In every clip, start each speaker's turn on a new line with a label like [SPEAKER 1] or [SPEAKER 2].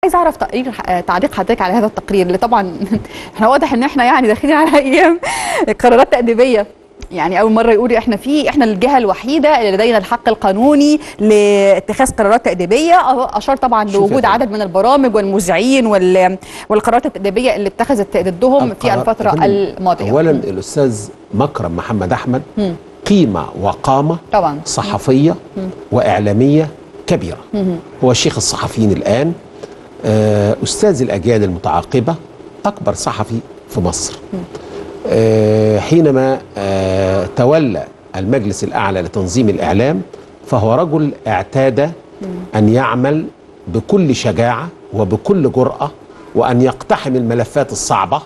[SPEAKER 1] عايز اعرف تقرير آه، تعليق حضرتك على هذا التقرير اللي طبعا احنا واضح ان احنا يعني داخلين على ايام قرارات تأديبية يعني اول مره يقول احنا في احنا الجهه الوحيده اللي لدينا الحق القانوني لاتخاذ قرارات تاديبيه أه- اشار طبعا
[SPEAKER 2] شوف يا
[SPEAKER 1] لوجود
[SPEAKER 2] فندم.
[SPEAKER 1] عدد من البرامج والمذيعين وال- والقرارات التاديبيه اللي اتخذت ضدهم في
[SPEAKER 2] القرار-
[SPEAKER 1] الفتره
[SPEAKER 2] يا فندم،
[SPEAKER 1] الماضيه
[SPEAKER 2] اولا الاستاذ مكرم محمد احمد
[SPEAKER 1] مم.
[SPEAKER 2] قيمه وقامه
[SPEAKER 1] طبعا
[SPEAKER 2] صحفيه واعلاميه كبيره هو شيخ الصحفيين الان آه، استاذ الاجيال المتعاقبه اكبر صحفي في مصر آه، حينما آه، تولى المجلس الاعلى لتنظيم الاعلام فهو رجل اعتاد ان يعمل بكل شجاعه وبكل جراه وان يقتحم الملفات الصعبه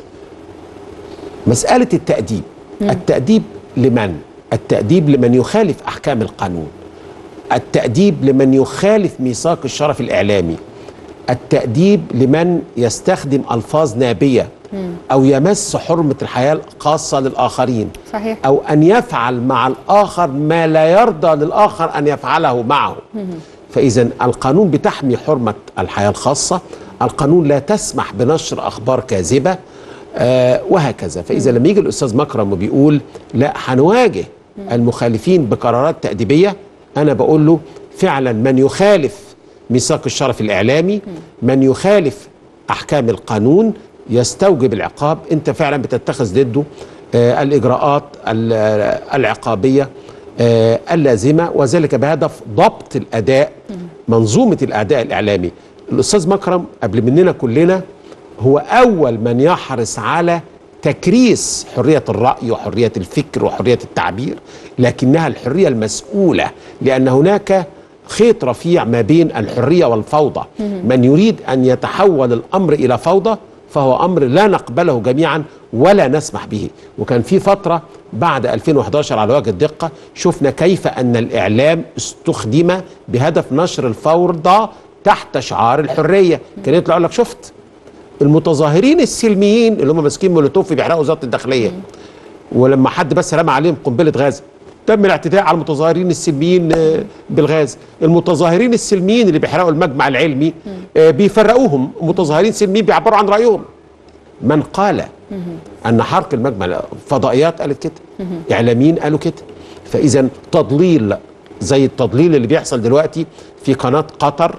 [SPEAKER 2] مسألة التأديب التأديب لمن؟ التأديب لمن يخالف أحكام القانون التأديب لمن يخالف ميثاق الشرف الإعلامي التأديب لمن يستخدم ألفاظ نابية أو يمس حرمة الحياة الخاصة للآخرين
[SPEAKER 1] صحيح
[SPEAKER 2] أو أن يفعل مع الآخر ما لا يرضى للآخر أن يفعله معه فإذا القانون بتحمي حرمة الحياة الخاصة القانون لا تسمح بنشر أخبار كاذبة آه وهكذا فإذا لما يجي الأستاذ مكرم وبيقول لا هنواجه المخالفين بقرارات تأديبية أنا بقول له فعلا من يخالف ميثاق الشرف الإعلامي من يخالف أحكام القانون يستوجب العقاب أنت فعلا بتتخذ ضده آه الإجراءات ال- آه، العقابية آه، اللازمة وذلك بهدف ضبط الأداء منظومة الأداء الإعلامي الأستاذ مكرم قبل مننا كلنا هو أول من يحرص على تكريس حرية الرأي وحرية الفكر وحرية التعبير لكنها الحرية المسؤولة لأن هناك خيط رفيع ما بين الحرية والفوضى من يريد أن يتحول الأمر إلى فوضى فهو أمر لا نقبله جميعا ولا نسمح به وكان في فترة بعد 2011 على وجه الدقة شفنا كيف أن الإعلام استخدم بهدف نشر الفوضى تحت شعار الحرية كان يطلع يقول لك شفت المتظاهرين السلميين اللي هم ماسكين مولوتوف بيحرقوا وزاره الداخليه ولما حد بس رمى عليهم قنبله غاز تم الاعتداء على المتظاهرين السلميين آه، بالغاز المتظاهرين السلميين اللي بيحرقوا المجمع العلمي آه، بيفرقوهم متظاهرين سلميين بيعبروا عن رايهم من قال ان حرق المجمع فضائيات قالت كده اعلاميين قالوا كده فاذا تضليل زي التضليل اللي بيحصل دلوقتي في قناه قطر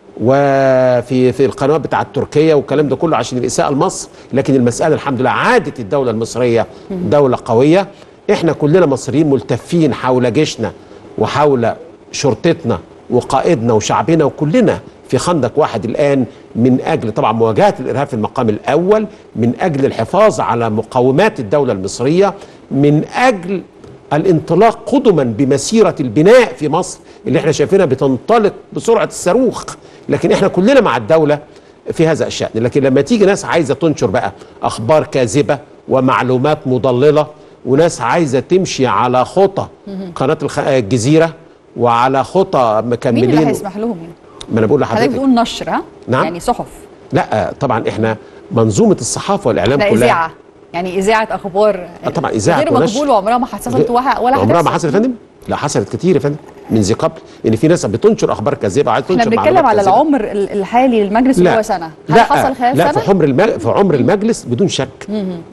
[SPEAKER 2] وفي في القنوات بتاعت تركيا والكلام ده كله عشان الاساءه لمصر لكن المساله الحمد لله عادت الدوله المصريه دوله قويه احنا كلنا مصريين ملتفين حول جيشنا وحول شرطتنا وقائدنا وشعبنا وكلنا في خندق واحد الان من اجل طبعا مواجهه الارهاب في المقام الاول من اجل الحفاظ على مقومات الدوله المصريه من اجل الانطلاق قدما بمسيره البناء في مصر اللي احنا شايفينها بتنطلق بسرعه الصاروخ لكن احنا كلنا مع الدوله في هذا الشان لكن لما تيجي ناس عايزه تنشر بقى اخبار كاذبه ومعلومات مضلله وناس عايزه تمشي على خطى قناه الخ- الجزيره وعلى خطى
[SPEAKER 1] مين اللي
[SPEAKER 2] مكملين
[SPEAKER 1] هيسمح لهم يعني
[SPEAKER 2] ما انا بقول
[SPEAKER 1] حضرتك
[SPEAKER 2] لحضرتك
[SPEAKER 1] بتقول نشر ها
[SPEAKER 2] نعم.
[SPEAKER 1] يعني صحف
[SPEAKER 2] لا طبعا احنا منظومه الصحافه والاعلام
[SPEAKER 1] لا
[SPEAKER 2] كلها
[SPEAKER 1] اذاعه يعني اذاعه اخبار
[SPEAKER 2] آه طبعا إذاعة
[SPEAKER 1] غير
[SPEAKER 2] ونشر.
[SPEAKER 1] مقبول وعمرها ما حصلت ولا ولا
[SPEAKER 2] عمرها ما
[SPEAKER 1] هتحصل.
[SPEAKER 2] حصلت يا فندم لا حصلت كتير يا فندم من ذي قبل ان في ناس بتنشر اخبار كاذبه عايز
[SPEAKER 1] احنا
[SPEAKER 2] تنشر
[SPEAKER 1] بنتكلم
[SPEAKER 2] معلومات
[SPEAKER 1] على
[SPEAKER 2] كاذبة.
[SPEAKER 1] العمر ال- الحالي للمجلس اللي
[SPEAKER 2] لا
[SPEAKER 1] هو سنه هل
[SPEAKER 2] لا
[SPEAKER 1] حصل خلال
[SPEAKER 2] لا
[SPEAKER 1] سنه؟
[SPEAKER 2] في عمر المج... في عمر المجلس بدون شك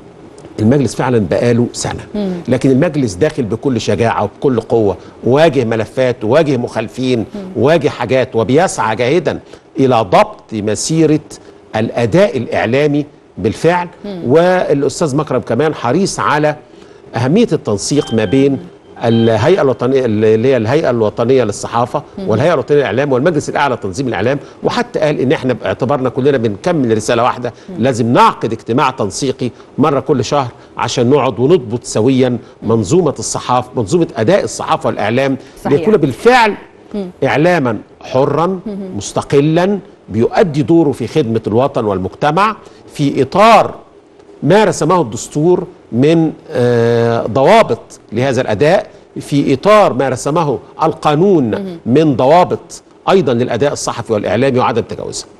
[SPEAKER 2] المجلس فعلا بقاله سنه لكن المجلس داخل بكل شجاعه وبكل قوه واجه ملفات واجه مخالفين واجه حاجات وبيسعى جاهدا الى ضبط مسيره الاداء الاعلامي بالفعل والاستاذ مكرم كمان حريص على اهميه التنسيق ما بين الهيئه الوطنيه اللي هي الهيئه الوطنيه للصحافه والهيئه الوطنيه للاعلام والمجلس الاعلى لتنظيم الاعلام وحتى قال ان احنا باعتبارنا كلنا بنكمل رساله واحده لازم نعقد اجتماع تنسيقي مره كل شهر عشان نقعد ونضبط سويا منظومه الصحافه منظومه اداء الصحافه والاعلام
[SPEAKER 1] صحيح.
[SPEAKER 2] ليكون بالفعل اعلاما حرا مستقلا بيؤدي دوره في خدمه الوطن والمجتمع في اطار ما رسمه الدستور من آه، ضوابط لهذا الاداء في اطار ما رسمه القانون من ضوابط ايضا للاداء الصحفي والاعلامي وعدم تجاوزها